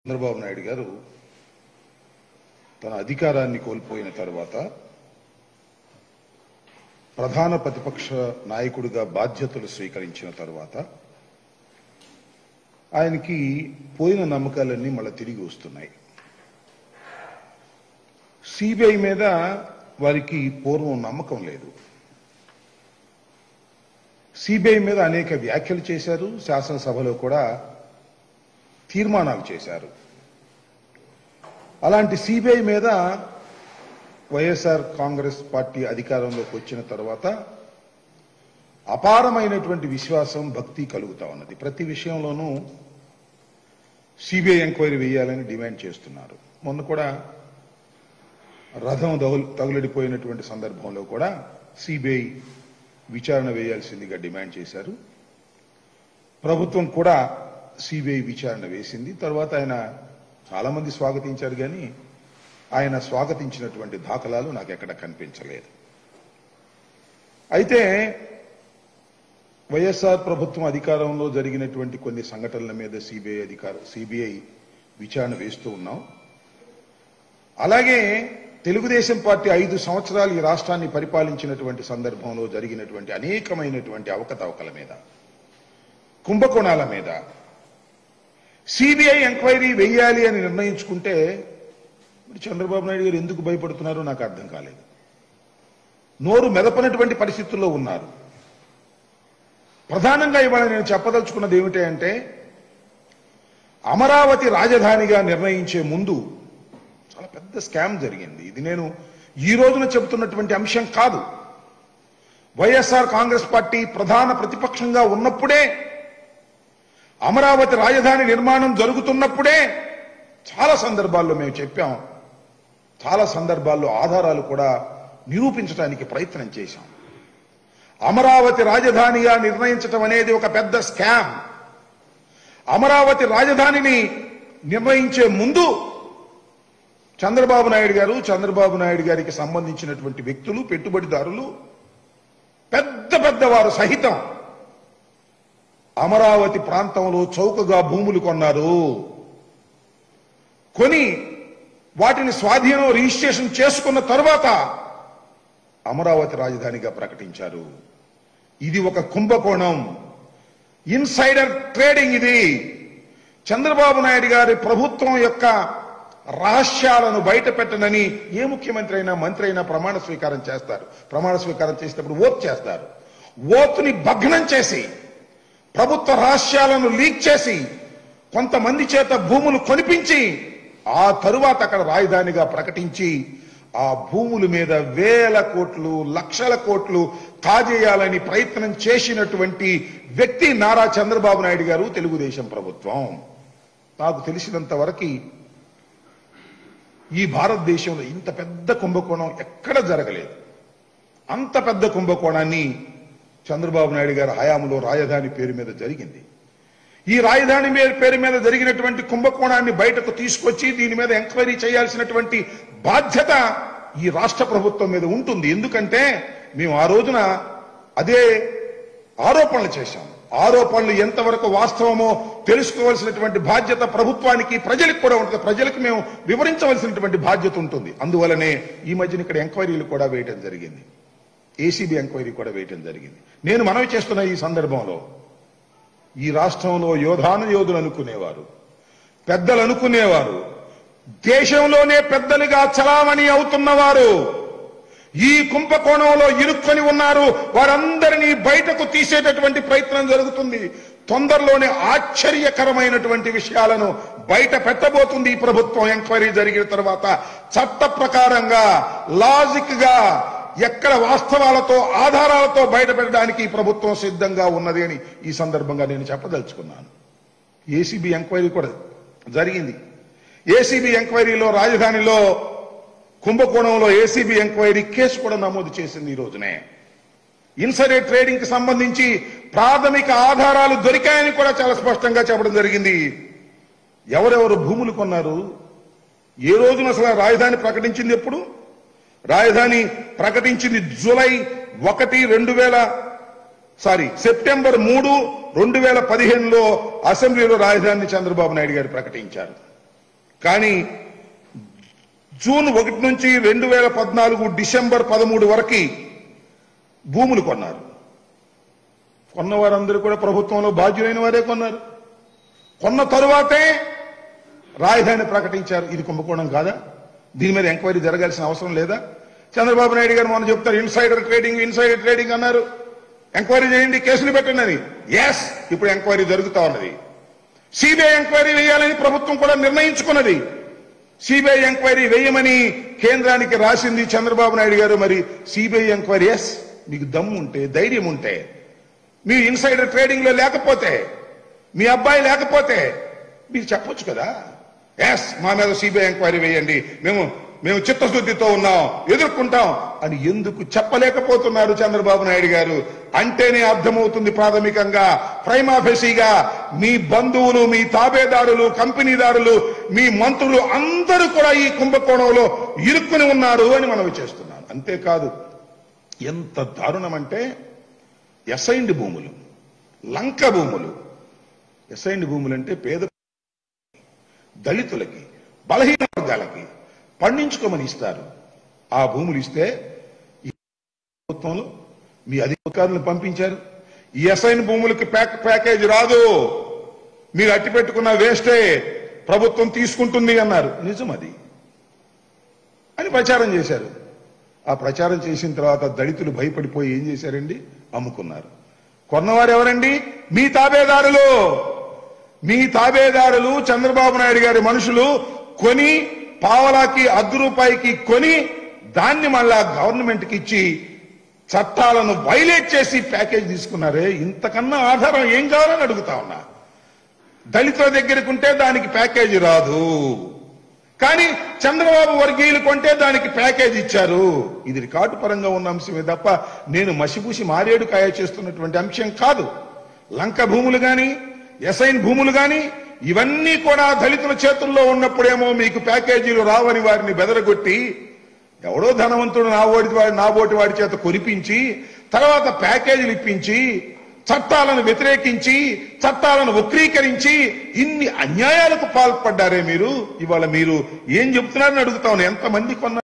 చంద్రబాబు నాయుడు గారు తన అధికారాన్ని కోల్పోయిన తర్వాత ప్రధాన ప్రతిపక్ష నాయకుడిగా బాధ్యతలు స్వీకరించిన తర్వాత ఆయనకి పోయిన నమ్మకాలన్నీ మళ్ళీ తిరిగి వస్తున్నాయి సిబిఐ మీద వారికి పూర్వం నమ్మకం లేదు సిబిఐ మీద అనేక వ్యాఖ్యలు చేశారు శాసనసభలో కూడా తీర్మానాలు చేశారు అలాంటి సిబిఐ మీద వైఎస్ఆర్ కాంగ్రెస్ పార్టీ అధికారంలోకి వచ్చిన తర్వాత అపారమైనటువంటి విశ్వాసం భక్తి కలుగుతా ఉన్నది ప్రతి విషయంలోనూ సిబిఐ ఎంక్వైరీ వేయాలని డిమాండ్ చేస్తున్నారు మొన్న కూడా రథం తగులు తగులడిపోయినటువంటి సందర్భంలో కూడా సిబిఐ విచారణ వేయాల్సిందిగా డిమాండ్ చేశారు ప్రభుత్వం కూడా సిబిఐ విచారణ వేసింది తర్వాత ఆయన చాలా మంది స్వాగతించారు కానీ ఆయన స్వాగతించినటువంటి దాఖలాలు నాకు ఎక్కడ కనిపించలేదు అయితే వైఎస్ఆర్ ప్రభుత్వం అధికారంలో జరిగినటువంటి కొన్ని సంఘటనల మీద సిబిఐ అధికార సిబిఐ విచారణ వేస్తూ ఉన్నాం అలాగే తెలుగుదేశం పార్టీ ఐదు సంవత్సరాలు ఈ రాష్ట్రాన్ని పరిపాలించినటువంటి సందర్భంలో జరిగినటువంటి అనేకమైనటువంటి అవకతవకల మీద కుంభకోణాల మీద సిబిఐ ఎంక్వైరీ వెయ్యాలి అని నిర్ణయించుకుంటే మరి చంద్రబాబు నాయుడు గారు ఎందుకు భయపడుతున్నారో నాకు అర్థం కాలేదు నోరు మెదపనటువంటి పరిస్థితుల్లో ఉన్నారు ప్రధానంగా ఇవాళ నేను చెప్పదలుచుకున్నది ఏమిటి అంటే అమరావతి రాజధానిగా నిర్ణయించే ముందు చాలా పెద్ద స్కామ్ జరిగింది ఇది నేను ఈ రోజున చెబుతున్నటువంటి అంశం కాదు వైఎస్ఆర్ కాంగ్రెస్ పార్టీ ప్రధాన ప్రతిపక్షంగా ఉన్నప్పుడే అమరావతి రాజధాని నిర్మాణం జరుగుతున్నప్పుడే చాలా సందర్భాల్లో మేము చెప్పాం చాలా సందర్భాల్లో ఆధారాలు కూడా నిరూపించడానికి ప్రయత్నం చేశాం అమరావతి రాజధానిగా నిర్ణయించటం అనేది ఒక పెద్ద స్కామ్ అమరావతి రాజధానిని నిర్ణయించే ముందు చంద్రబాబు నాయుడు గారు చంద్రబాబు నాయుడు గారికి సంబంధించినటువంటి వ్యక్తులు పెట్టుబడిదారులు పెద్ద పెద్దవారు సహితం అమరావతి ప్రాంతంలో చౌకగా భూములు కొన్నారు కొని వాటిని స్వాధీనం రిజిస్ట్రేషన్ చేసుకున్న తర్వాత అమరావతి రాజధానిగా ప్రకటించారు ఇది ఒక కుంభకోణం ఇన్సైడర్ ట్రేడింగ్ ఇది చంద్రబాబు నాయుడు గారి ప్రభుత్వం యొక్క రహస్యాలను బయట పెట్టనని ఏ ముఖ్యమంత్రి అయినా మంత్రి అయినా ప్రమాణ స్వీకారం చేస్తారు ప్రమాణ స్వీకారం చేసేటప్పుడు ఓత్ చేస్తారు ఓతుని భగ్నం చేసి ప్రభుత్వ రహస్యాలను లీక్ చేసి కొంతమంది చేత భూములు కొనిపించి ఆ తరువాత అక్కడ రాజధానిగా ప్రకటించి ఆ భూముల మీద వేల కోట్లు లక్షల కోట్లు కాజేయాలని ప్రయత్నం చేసినటువంటి వ్యక్తి నారా చంద్రబాబు నాయుడు గారు తెలుగుదేశం ప్రభుత్వం నాకు తెలిసినంత వరకు ఈ భారతదేశంలో ఇంత పెద్ద కుంభకోణం ఎక్కడ జరగలేదు అంత పెద్ద కుంభకోణాన్ని చంద్రబాబు నాయుడు గారి హయాంలో రాజధాని పేరు మీద జరిగింది ఈ రాజధాని మీద- పేరు మీద జరిగినటువంటి కుంభకోణాన్ని బయటకు తీసుకొచ్చి దీని మీద ఎంక్వైరీ చేయాల్సినటువంటి బాధ్యత ఈ రాష్ట్ర ప్రభుత్వం మీద ఉంటుంది ఎందుకంటే మేము ఆ రోజున అదే ఆరోపణలు చేశాం ఆరోపణలు ఎంతవరకు వాస్తవమో తెలుసుకోవాల్సినటువంటి బాధ్యత ప్రభుత్వానికి ప్రజలకు కూడా ఉంటుంది ప్రజలకు మేము వివరించవలసినటువంటి బాధ్యత ఉంటుంది అందువలనే ఈ మధ్యన ఇక్కడ ఎంక్వైరీలు కూడా వేయటం జరిగింది ఏసీబీ ఎంక్వైరీ కూడా వేయటం జరిగింది నేను మనవి చేస్తున్న ఈ సందర్భంలో ఈ రాష్ట్రంలో యోధాను యోధులు అనుకునేవారు పెద్దలు అనుకునేవారు దేశంలోనే పెద్దలుగా చలామణి అవుతున్నవారు ఈ కుంభకోణంలో ఇరుక్కొని ఉన్నారు వారందరినీ బయటకు తీసేటటువంటి ప్రయత్నం జరుగుతుంది తొందరలోనే ఆశ్చర్యకరమైనటువంటి విషయాలను బయట పెట్టబోతుంది ఈ ప్రభుత్వం ఎంక్వైరీ జరిగిన తర్వాత చట్ట ప్రకారంగా లాజిక్ గా ఎక్కడ వాస్తవాలతో ఆధారాలతో బయట పెట్టడానికి ఈ ప్రభుత్వం సిద్ధంగా ఉన్నది అని ఈ సందర్భంగా నేను చెప్పదలుచుకున్నాను ఏసీబీ ఎంక్వైరీ కూడా జరిగింది ఏసీబీ ఎంక్వైరీలో రాజధానిలో కుంభకోణంలో ఏసీబీ ఎంక్వైరీ కేసు కూడా నమోదు చేసింది ఈ రోజునే ఇన్సైడర్ ట్రేడింగ్ కి సంబంధించి ప్రాథమిక ఆధారాలు దొరికాయని కూడా చాలా స్పష్టంగా చెప్పడం జరిగింది ఎవరెవరు భూములు కొన్నారు ఏ రోజున అసలు ఆ రాజధాని ప్రకటించింది ఎప్పుడు రాజధాని ప్రకటించింది జూలై ఒకటి రెండు వేల సారీ సెప్టెంబర్ మూడు రెండు వేల పదిహేనులో అసెంబ్లీలో రాజధాని చంద్రబాబు నాయుడు గారు ప్రకటించారు కానీ జూన్ ఒకటి నుంచి రెండు వేల పద్నాలుగు డిసెంబర్ పదమూడు వరకు భూములు కొన్నారు కొన్నవారందరూ కూడా ప్రభుత్వంలో బాధ్యులైన వారే కొన్నారు కొన్న తరువాతే రాజధాని ప్రకటించారు ఇది కుంభకోణం కాదా దీని మీద ఎంక్వైరీ జరగాల్సిన అవసరం లేదా చంద్రబాబు నాయుడు గారు మొన్న చెప్తారు ఇన్సైడర్ ట్రేడింగ్ ఇన్సైడర్ ట్రేడింగ్ అన్నారు ఎంక్వైరీ చేయండి కేసులు పెట్టండి అని ఎస్ ఇప్పుడు ఎంక్వైరీ జరుగుతా ఉన్నది సిబిఐ ఎంక్వైరీ వేయాలని ప్రభుత్వం కూడా నిర్ణయించుకున్నది సిబిఐ ఎంక్వైరీ వేయమని కేంద్రానికి రాసింది చంద్రబాబు నాయుడు గారు మరి సిబిఐ ఎంక్వైరీ ఎస్ మీకు దమ్ము ఉంటే ధైర్యం ఉంటే మీరు ఇన్సైడర్ ట్రేడింగ్ లో లేకపోతే మీ అబ్బాయి లేకపోతే మీరు చెప్పొచ్చు కదా ఎస్ మా మీద సిబిఐ ఎంక్వైరీ వేయండి మేము మేము చిత్తశుద్ధితో ఉన్నాం ఎదుర్కొంటాం అని ఎందుకు చెప్పలేకపోతున్నారు చంద్రబాబు నాయుడు గారు అంటేనే అర్థమవుతుంది ప్రాథమికంగా ప్రైమాఫెసీగా మీ బంధువులు మీ తాబేదారులు కంపెనీదారులు మీ మంత్రులు అందరూ కూడా ఈ కుంభకోణంలో ఇరుక్కుని ఉన్నారు అని మనం చేస్తున్నాం అంతేకాదు ఎంత దారుణం అంటే ఎసైన్డ్ భూములు లంక భూములు ఎసైన్డ్ భూములు అంటే పేద దళితులకి బలహీన వర్గాలకి పండించుకోమని ఇస్తారు ఆ భూములు ఇస్తే ఈ ప్రభుత్వంలో మీ అధికారులను పంపించారు ఈ ఎస్ఐన్ భూములకి ప్యాక్ ప్యాకేజ్ రాదు మీరు అట్టి పెట్టుకున్న వేస్టే ప్రభుత్వం తీసుకుంటుంది అన్నారు నిజం అది అని ప్రచారం చేశారు ఆ ప్రచారం చేసిన తర్వాత దళితులు భయపడిపోయి ఏం చేశారండి అమ్ముకున్నారు కొన్నవారు ఎవరండి మీ తాబేదారులు మీ తాబేదారులు చంద్రబాబు నాయుడు గారి మనుషులు కొని పావలాకి అర్ధ రూపాయికి కొని దాన్ని మళ్ళా గవర్నమెంట్ కి ఇచ్చి చట్టాలను వైలేట్ చేసి ప్యాకేజ్ తీసుకున్నారే ఇంతకన్నా ఆధారం ఏం కావాలని అడుగుతా ఉన్నా దళితుల దగ్గరకు ఉంటే దానికి ప్యాకేజీ రాదు కానీ చంద్రబాబు వర్గీయులు కొంటే దానికి ప్యాకేజ్ ఇచ్చారు ఇది రికార్డు పరంగా ఉన్న అంశమే తప్ప నేను మసిపూసి మారేడు కాయ చేస్తున్నటువంటి అంశం కాదు లంక భూములు గాని ఎసైన్ భూములు గాని ఇవన్నీ కూడా దళితుల చేతుల్లో ఉన్నప్పుడేమో మీకు ప్యాకేజీలు రావని వారిని బెదరగొట్టి ఎవడో ధనవంతుడు నా ఓడి వాడి నా ఓటి వాడి చేత కొనిపించి తర్వాత ప్యాకేజీలు ఇప్పించి చట్టాలను వ్యతిరేకించి చట్టాలను వక్రీకరించి ఇన్ని అన్యాయాలకు పాల్పడ్డారే మీరు ఇవాళ మీరు ఏం చెప్తున్నారని అడుగుతాను ఎంతమంది కొన్నారు